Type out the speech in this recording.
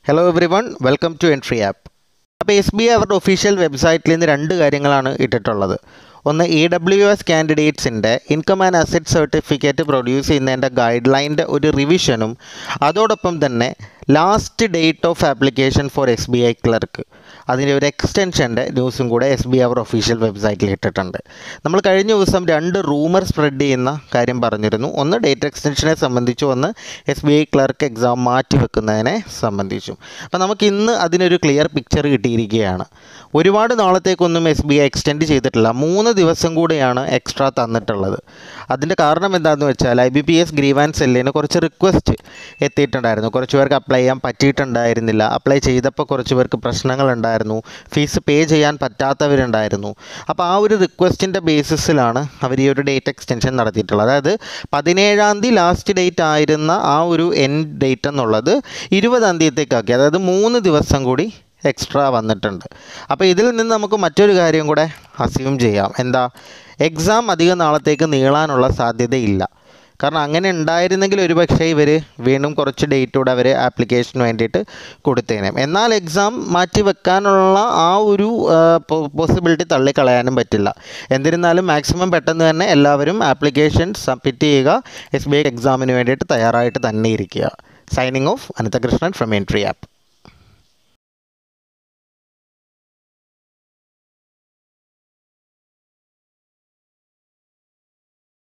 hello everyone welcome to Entri app അപ്പോൾ S B I അവരുടെ official വെബ്സൈറ്റിൽ നിന്ന് രണ്ട് കാര്യങ്ങളാണ് ഇട്ടിട്ടുള്ളത് ഒന്ന് ഇ ഡബ്ല്യു എസ് കാൻഡിഡേറ്റ്സിൻ്റെ income and asset certificate produce ചെയ്യുന്നതിൻ്റെ ഗൈഡ് ലൈനിൻ്റെ ഒരു റിവിഷനും അതോടൊപ്പം തന്നെ last date of application for S B I clerk അതിൻ്റെ ഒരു എക്സ്റ്റൻഷൻ്റെ ന്യൂസും കൂടെ എസ് ബി ഐ അവർ ഒഫീഷ്യൽ വെബ്സൈറ്റിൽ ഇട്ടിട്ടുണ്ട് നമ്മൾ കഴിഞ്ഞ ദിവസം രണ്ട് റൂമർ സ്പ്രെഡ് ചെയ്യുന്ന കാര്യം പറഞ്ഞിരുന്നു ഒന്ന് ഡേറ്റ് എക്സ്റ്റൻഷനെ സംബന്ധിച്ചു ഒന്ന് S B I clerk exam മാറ്റി വെക്കുന്നതിനെ സംബന്ധിച്ചും അപ്പോൾ നമുക്ക് ഇന്ന് അതിനൊരു ക്ലിയർ പിക്ചർ കിട്ടിയിരിക്കുകയാണ് ഒരുപാട് നാളത്തേക്കൊന്നും എസ് ബി ഐ എക്സ്റ്റെൻഡ് ചെയ്തിട്ടില്ല മൂന്ന് ദിവസം കൂടെയാണ് എക്സ്ട്രാ തന്നിട്ടുള്ളത് അതിൻ്റെ കാരണം എന്താണെന്ന് വെച്ചാൽ I B P S grievance സെല്ലിന് കുറച്ച് റിക്വസ്റ്റ് എത്തിയിട്ടുണ്ടായിരുന്നു കുറച്ച് പേർക്ക് അപ്ലൈ ചെയ്യാൻ പറ്റിയിട്ടുണ്ടായിരുന്നില്ല അപ്ലൈ ചെയ്തപ്പോൾ കുറച്ച് പേർക്ക് പ്രശ്നങ്ങളുണ്ടായിരുന്നു ഫീസ് പേ ചെയ്യാൻ പറ്റാത്തവരുണ്ടായിരുന്നു അപ്പോൾ ആ ഒരു റിക്വസ്റ്റിൻ്റെ ബേസിസിലാണ് അവർ ഈ ഒരു ഡേറ്റ് എക്സ്റ്റൻഷൻ നടത്തിയിട്ടുള്ളത് അതായത് പതിനേഴാം തീയതി ലാസ്റ്റ് ഡേറ്റ് ആയിരുന്ന ആ ഒരു എൻഡ് ഡേറ്റ് എന്നുള്ളത് ഇരുപതാം തീയതിത്തേക്കാക്കി അതായത് മൂന്ന് ദിവസം കൂടി എക്സ്ട്രാ വന്നിട്ടുണ്ട് അപ്പോൾ ഇതിൽ നിന്ന് നമുക്ക് മറ്റൊരു കാര്യം കൂടെ അസ്യൂം ചെയ്യാം എന്താ എക്സാം അധികം നാളത്തേക്ക് നീളാനുള്ള സാധ്യതയില്ല കാരണം അങ്ങനെ ഉണ്ടായിരുന്നെങ്കിൽ ഒരു പക്ഷേ ഇവർ വീണ്ടും കുറച്ച് ഡേറ്റ് കൂടെ അവർ ആപ്ലിക്കേഷന് വേണ്ടിയിട്ട് കൊടുത്തേനെ എന്നാൽ എക്സാം മാറ്റി വെക്കാനുള്ള ആ ഒരു പോസിബിലിറ്റി തള്ളിക്കളയാനും പറ്റില്ല എന്നിരുന്നാലും മാക്സിമം പെട്ടെന്ന് തന്നെ എല്ലാവരും ആപ്ലിക്കേഷൻ സബ്മിറ്റ് ചെയ്യുക എസ് ബി ഐ എക്സാമിന് വേണ്ടിയിട്ട് തയ്യാറായിട്ട് തന്നെ ഇരിക്കുക signing off Ananthakrishnan from Entri app